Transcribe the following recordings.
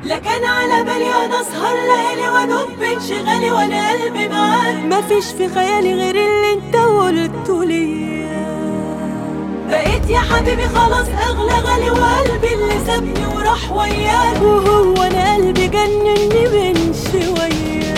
لكن على بالي انا اسهر ليالي وادوب بانشغالي وانا قلبي معاك مفيش في خيالي غير اللي انت قلته ليا بقيت يا حبيبي خلاص اغلى غالي وقلبي اللي سابني وراح وياك وهو انا قلبي جنني من شويه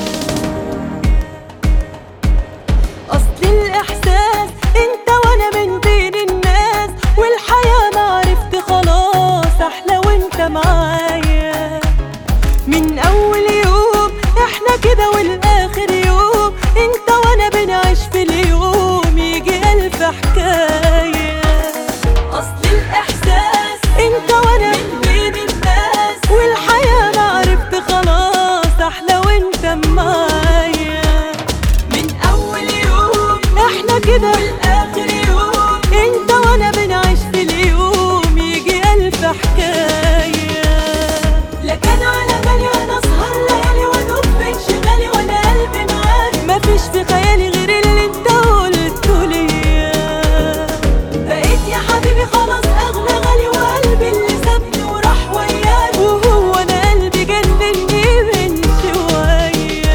اصل الاحساس انت وانا من بين الناس والحياه ما عرفت خلاص احلى وانت معايا من اول يوم احنا كده والاخر يوم انت وانا بنعيش في اليوم يجي الف حكايه اصل الاحساس انت وانا من بين الناس والحياة ما عرفت خلاص أحلى وأنت معايا من اول يوم إحنا كده والاخر يوم أنت وأنا بنعيش في اليوم يجي ألف حكاية لكن على بالي انا اسهر ليالي وادوب بانشغالي وانا قلبي معاك مفيش في خيالي غير اللي أنت قلته ليا بقيت يا حبيبي خلاص اغلى غالي وقلبي اللي سابني وراح وياك وهو أنا قلبي جنني من شوية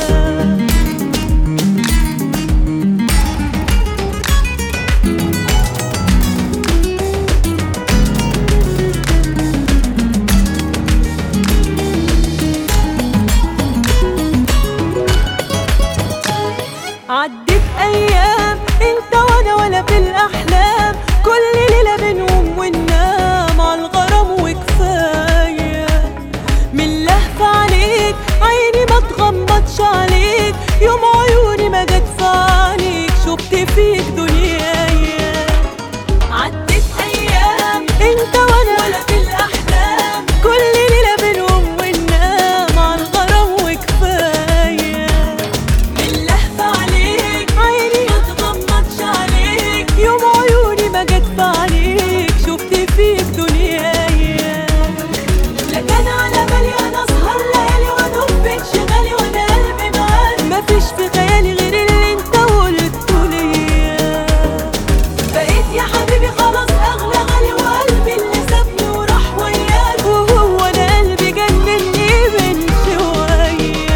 عدت ايام انت وانا ولا في الاحلام كل ليله بنقوم وننام على الغرام وكفايه من لهفه عليك عيني ما تغمضش عليك يوم عيوني ما جت في عينيك شفت فيك دنيايا عدت ايام انت وانا ولا في الاحلام كل ليله بنقوم وننام على الغرام وكفايه من لهفة عليك عيني ما تغمضش عليك يوم عيوني ما جت في عينيك شفت فيك دنيايا لكن على بالي انا اسهر ليالي وادوب بانشغالي وانا قلبي معاك مفيش في خيالي غير اللي انت قلته ليا بقيت يا حبيبي خلاص اغلى غالي وقلبي اللي سابني وراح وياك وهو انا قلبي جنني من شويه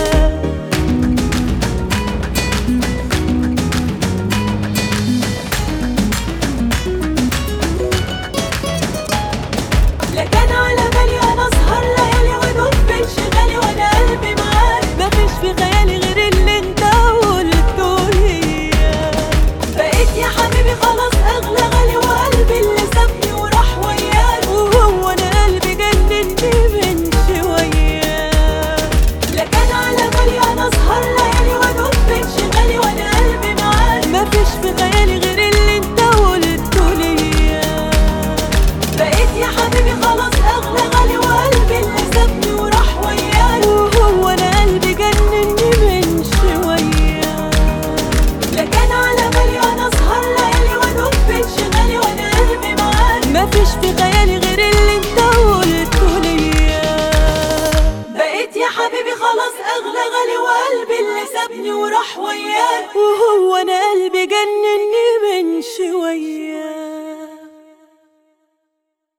لكن على بالي انا اسهر ليالي وادوب بانشغالي وانا قلبي معاك مفيش في خيالي غير اللي انت قلته ليا بقيت يا حبيبي خلاص اغلى غالي وقلبي اللي سابني وراح وياك وهو انا قلبي جنني من شويه لكن على بالي انا اسهر ليالي وادوب بانشغالي وانا قلبي معاك مفيش في خيالي غير اللي انت قلته ليا بقيت يا حبيبي خلاص اغلى غالي وقلبي اللي سابني وراح وياك وهو انا قلبي جنني من شويه لكن على بالي انا اسهر ليالي وادوب بانشغالي وانا قلبي معاك مفيش في خيالي غير اللي انت قلته ليا بقيت يا حبيبي خلاص اغلى غالي وقلبي اللي سابني وراح